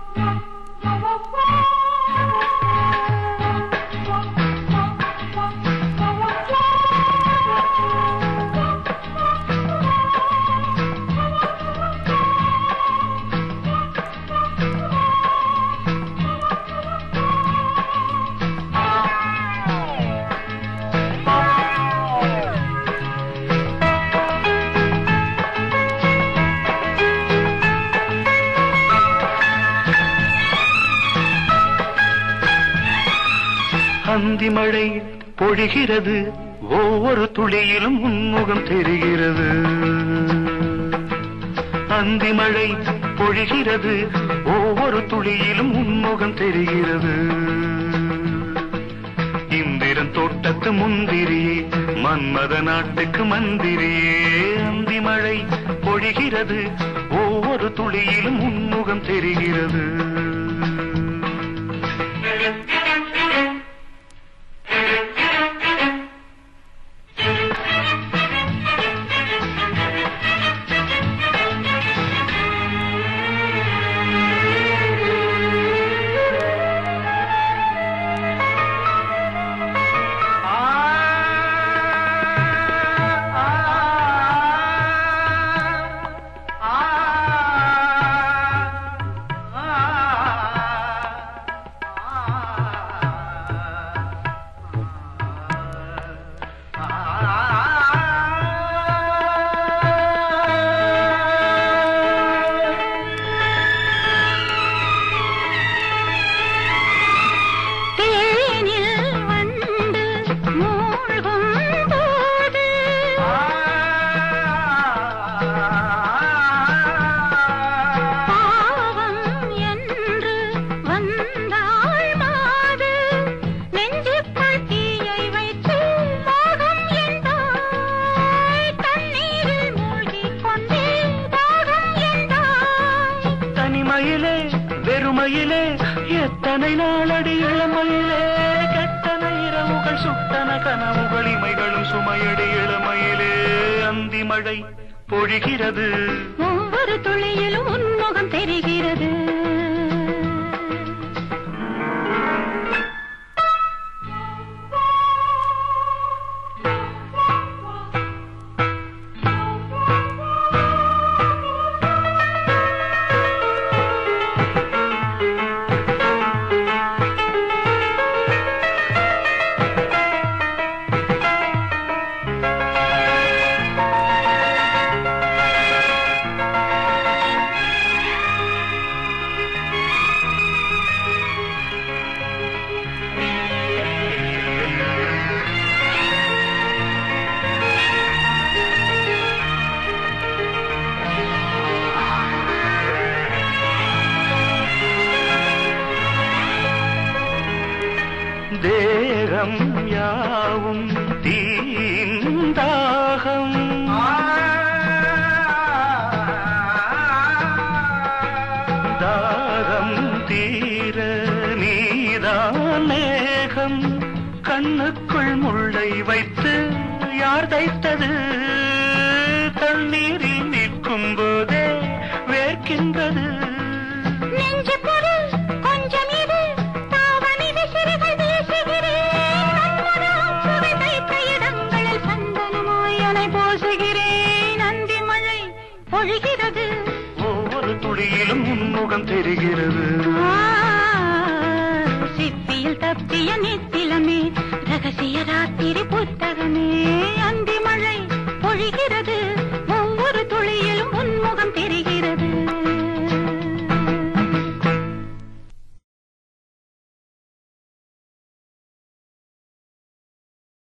அந்தி மழை பொழிகிறது ஒவ்வொரு துளியிலும் உன்முகம் தெரிகிறது அந்தி மழை பொழிகிறது ஒவ்வொரு துளியிலும் உன்முகம் தெரிகிறது இந்திரன் தோட்டத்து முந்திரியே மன்மத நாட்டுக்கு மந்திரியே அந்தி மழை பொழிகிறது ஒவ்வொரு துளியிலும் உன்முகம் தெரிகிறது தேனில் வண்டு மூழ்கும் போது பாவம் என்று வந்தாள் மாது நெஞ்சுக்குள் தீயை வைத்து மோகம் என்றாய் தண்ணீரில் மூழ்கிக் கொண்டே தாகம் என்றாய் தனிமையிலே வெறுமையிலே எத்தனை நாளடி இளமையிலே கெட்டன இரவுகள் சுட்டன கனவுகள் இமைகளும் சுமையடி இளமையிலே அந்தி மழை பொழிகிறது ஒவ்வொரு துளியிலும் உன்முகம் தெரிகிறது தேகம் யாவும் தீந்தாகம் தாகம் தீர நீதான் மேகம் கண்ணுக்குள் முள்ளை வைத்து யார் தைத்தது தண்ணீரில் நிற்கும் போதே வேர்க்கின்றது நெஞ்சு பொருள் கொஞ்சம் இரு தாவணி விசிறிகள் வீசுகிறேன் மன்மதம் சுவை தைத்த இடங்களில் சந்தனமாய் அலை போசுகிறேன் அந்தி மழை பொழிகிறது ஒவ்வொரு துளியிலும் உன்முகம் தெரிகிறது ஆ, சிப்பியில் தப்பிய நித்திய